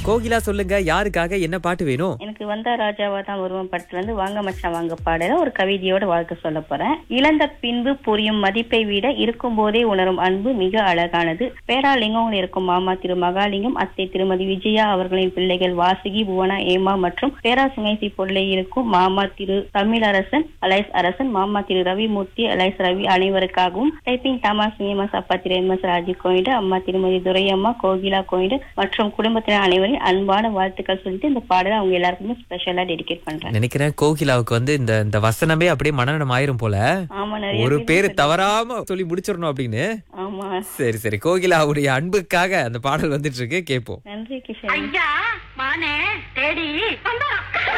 கோகிலா சொல்லுங்க யாருக்காக என்ன பாட்டு வேணும் எனக்கு வந்தா ராஜாவா தான் வருவன் படத்துல இருந்து வாங்க மச்சான் வாங்க பாடல ஒரு கவிதையோட வாழ்க்கை சொல்ல போறேன் இழந்த பின்பு புரியும் மதிப்பை விட இருக்கும் போதே உணரும் அன்பு மிக அழகானது பேராலிங்கம் இருக்கும் மாமா திரு மகாலிங்கம் அத்தை திருமதி விஜயா அவர்களின் பிள்ளைகள் வாசுகி புவனா ஏமா மற்றும் பேராசிங்கைசி பொருளை இருக்கும் மாமா திரு தமிழரசன் அலைஸ் அரசன் மாமா திரு ரவிமூர்த்தி அலைஸ் ரவி அனைவருக்காகவும் டைப்பிங் தாமா சினிமாஸ் அப்பா திரு எம் எஸ் ராஜு கோயிண்டு அம்மா திருமதி துரையம்மா கோகிலா கோயிண்டு மற்றும் குடும்பத்தினர் அனைவரையும் அன்பான வாழ்த்துக்கள் சொல்லிட்டு இந்த பாடலை அவங்க எல்லாருக்குமே ஸ்பெஷலா டெடிகேட் பண்றேன் நினைக்கிறேன் கோகிலாவுக்கு வந்து இந்த இந்த வசனமே அப்படியே மனநடம் ஆயிரும் போல ஆமா நிறைய ஒரு பேர் பேரு தவறாம சொல்லி முடிச்சிடணும் அப்படின்னு ஆமா சரி சரி கோகிலாவுடைய அன்புக்காக அந்த பாடல் வந்துட்டு இருக்கு கேட்போம் நன்றி கிஷன் ஐயா மானே தேடி வந்தா